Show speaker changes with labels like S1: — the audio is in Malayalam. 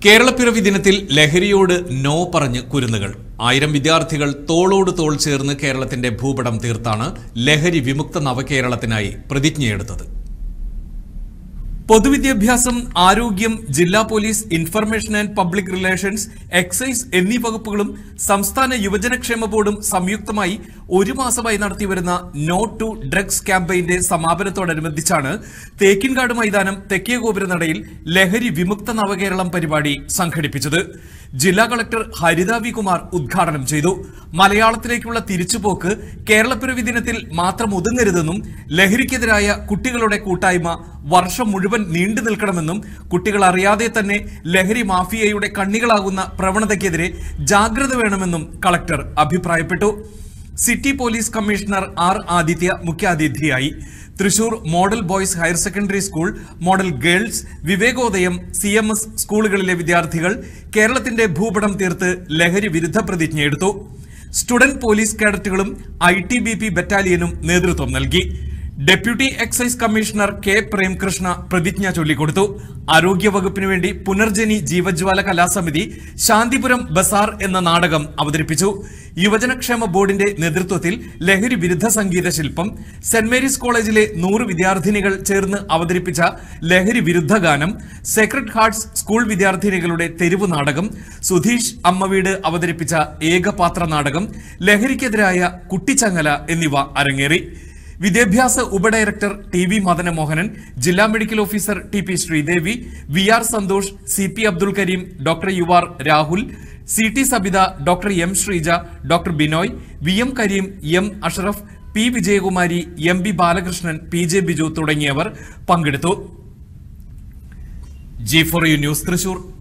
S1: കേരളപ്പിറവി ദിനത്തിൽ ലഹരിയോട് നോ പറഞ്ഞ് കുരുന്നുകൾ ആയിരം വിദ്യാർത്ഥികൾ തോളോട് തോൾ ചേർന്ന് കേരളത്തിന്റെ ഭൂപടം തീർത്താണ് ലഹരി വിമുക്ത നവകേരളത്തിനായി പ്രതിജ്ഞയെടുത്തത് പൊതുവിദ്യാഭ്യാസം ആരോഗ്യം ജില്ലാ police information and public relations excise എന്നീ വകുപ്പുകളും സംസ്ഥാന യുവജനക്ഷേമ ബോർഡും സംയുക്തമായി ഒരു മാസമായി നടത്തിവരുന്ന നോ ടു ഡ്രഗ്സ് ക്യാമ്പയിന്റെ സമാപനത്തോടനുബന്ധിച്ചാണ് തേക്കിൻകാട് മൈതാനം തെക്കേ ഗോപുരനടയിൽ ലഹരി വിമുക്ത നവകേരളം പരിപാടി സംഘടിപ്പിച്ചത് ജില്ലാ കളക്ടർ ഹരിത വി കുമാർ ഉദ്ഘാടനം ചെയ്തു മലയാളത്തിലേക്കുള്ള തിരിച്ചുപോക്ക് കേരളപ്പിറവി ദിനത്തിൽ മാത്രം ഒതുങ്ങരുതെന്നും ലഹരിക്കെതിരായ കുട്ടികളുടെ കൂട്ടായ്മ വർഷം മുഴുവൻ നീണ്ടു നിൽക്കണമെന്നും കുട്ടികൾ അറിയാതെ തന്നെ ലഹരി മാഫിയയുടെ കണ്ണികളാകുന്ന പ്രവണതയ്ക്കെതിരെ ജാഗ്രത വേണമെന്നും കളക്ടർ അഭിപ്രായപ്പെട്ടു city police commissioner R Aditya മുഖ്യാതിഥിയായി Thrissur model boys higher secondary school model girls Vivekodayam C M S സ്കൂളുകളിലെ വിദ്യാർത്ഥികൾ കേരളത്തിന്റെ ഭൂപടം തീർത്ത് ലഹരി വിരുദ്ധ പ്രതിജ്ഞയെടുത്തു സ്റ്റുഡന്റ് പോലീസ് കേഡറ്റുകളും ഐ ടി ബി പി ബറ്റാലിയനും നേതൃത്വം നൽകി deputy excise commissioner K Premkrishna പ്രതിജ്ഞ ചൊല്ലിക്കൊടുത്തു ആരോഗ്യവകുപ്പിനു വേണ്ടി പുനർജനി ജീവജ്വാല കലാസമിതി ശാന്തിപുരം ബസാർ എന്ന നാടകം അവതരിപ്പിച്ചു യുവജനക്ഷേമ ബോർഡിന്റെ നേതൃത്വത്തിൽ ലഹരി വിരുദ്ധ സംഗീത ശില്പം സെന്റ് മേരീസ് കോളേജിലെ നൂറ് വിദ്യാർത്ഥിനികൾ ചേർന്ന് അവതരിപ്പിച്ച ലഹരി വിരുദ്ധ ഗാനം സേക്രഡ് ഹാർട്സ് സ്കൂൾ വിദ്യാർത്ഥിനികളുടെ തെരുവ് നാടകം സുധീഷ് അമ്മവീട് അവതരിപ്പിച്ച ഏകപാത്ര നാടകം ലഹരിക്കെതിരായ കുട്ടിച്ചങ്ങല എന്നിവ അരങ്ങേറി വിദ്യാഭ്യാസ ഉപഡയറക്ടർ ടി വി മദനമോഹനൻ ജില്ലാ medical officer T P Sreedevi V R Santhosh C P Abdul Kareem doctor U R Rahul C T Sabitha doctor M Sreeja doctor Binoy V M Kareem M Ashraf P Vijayakumari M B Balakrishnan P J Biju തുടങ്ങിയവർ പങ്കെടുത്തു G four U news Thrissur